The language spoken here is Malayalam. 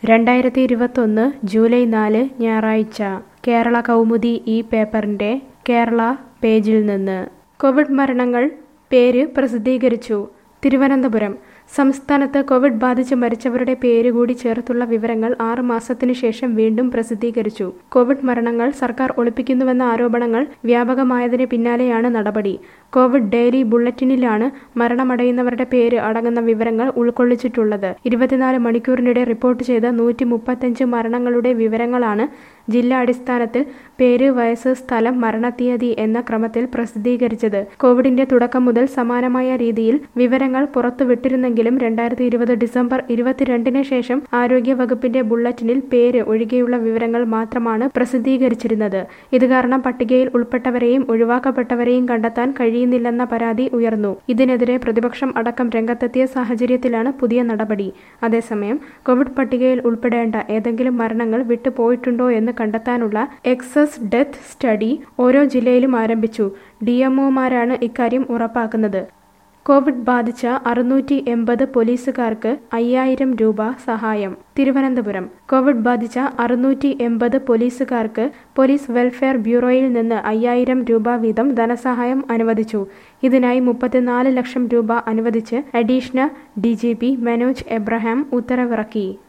രണ്ടായിരത്തി ഇരുപത്തൊന്ന് ജൂലൈ നാല് ഞായറാഴ്ച കേരള കൗമുദി ഈ പേപ്പറിൻ്റെ കേരള പേജിൽ നിന്ന് കോവിഡ് മരണങ്ങൾ പേര് പ്രസിദ്ധീകരിച്ചു തിരുവനന്തപുരം സംസ്ഥാനത്ത് കോവിഡ് ബാധിച്ച് മരിച്ചവരുടെ പേര് കൂടി ചേർത്തുള്ള വിവരങ്ങൾ ആറ് മാസത്തിനു ശേഷം വീണ്ടും പ്രസിദ്ധീകരിച്ചു കോവിഡ് മരണങ്ങൾ സർക്കാർ ഒളിപ്പിക്കുന്നുവെന്ന ആരോപണങ്ങൾ വ്യാപകമായതിന് പിന്നാലെയാണ് നടപടി കോവിഡ് ഡെയിലി ബുള്ളറ്റിനിലാണ് മരണമടയുന്നവരുടെ പേര് അടങ്ങുന്ന വിവരങ്ങൾ ഉൾക്കൊള്ളിച്ചിട്ടുള്ളത് ഇരുപത്തിനാല് മണിക്കൂറിനിടെ റിപ്പോർട്ട് ചെയ്ത നൂറ്റി മുപ്പത്തഞ്ച് മരണങ്ങളുടെ വിവരങ്ങളാണ് ജില്ലാടിസ്ഥാനത്തിൽ പേര് വയസ്സ് സ്ഥലം മരണത്തീയതി എന്ന ക്രമത്തിൽ പ്രസിദ്ധീകരിച്ചത് കോവിഡിന്റെ തുടക്കം മുതൽ സമാനമായ രീതിയിൽ വിവരങ്ങൾ പുറത്തുവിട്ടിരുന്നെങ്കിലും രണ്ടായിരത്തി ഇരുപത് ഡിസംബർ ഇരുപത്തിരണ്ടിന് ശേഷം ആരോഗ്യ വകുപ്പിന്റെ ബുള്ളറ്റിനിൽ പേര് ഒഴികെയുള്ള വിവരങ്ങൾ മാത്രമാണ് പ്രസിദ്ധീകരിച്ചിരുന്നത് ഇത് കാരണം പട്ടികയിൽ ഉൾപ്പെട്ടവരെയും ഒഴിവാക്കപ്പെട്ടവരെയും കണ്ടെത്താൻ കഴിയുന്നില്ലെന്ന പരാതി ഉയർന്നു ഇതിനെതിരെ പ്രതിപക്ഷം അടക്കം രംഗത്തെത്തിയ സാഹചര്യത്തിലാണ് പുതിയ നടപടി അതേസമയം കോവിഡ് പട്ടികയിൽ ഉൾപ്പെടേണ്ട ഏതെങ്കിലും മരണങ്ങൾ വിട്ടുപോയിട്ടുണ്ടോ എന്ന് കണ്ടെത്താനുള്ള എക്സസ് ഡെത്ത് സ്റ്റഡി ഓരോ ജില്ലയിലും ആരംഭിച്ചു ഡിഎംഒമാരാണ് ഇക്കാര്യം ഉറപ്പാക്കുന്നത് കോവിഡ് ബാധിച്ച അറുന്നൂറ്റി എൺപത് പോലീസുകാർക്ക് അയ്യായിരം രൂപ സഹായം തിരുവനന്തപുരം കോവിഡ് ബാധിച്ച അറുന്നൂറ്റി എൺപത് പോലീസുകാർക്ക് പോലീസ് വെൽഫെയർ ബ്യൂറോയിൽ നിന്ന് അയ്യായിരം രൂപ വീതം ധനസഹായം അനുവദിച്ചു ഇതിനായി മുപ്പത്തിനാല് ലക്ഷം രൂപ അനുവദിച്ച് additional D G P Manoj Abraham ഉത്തരവിറക്കി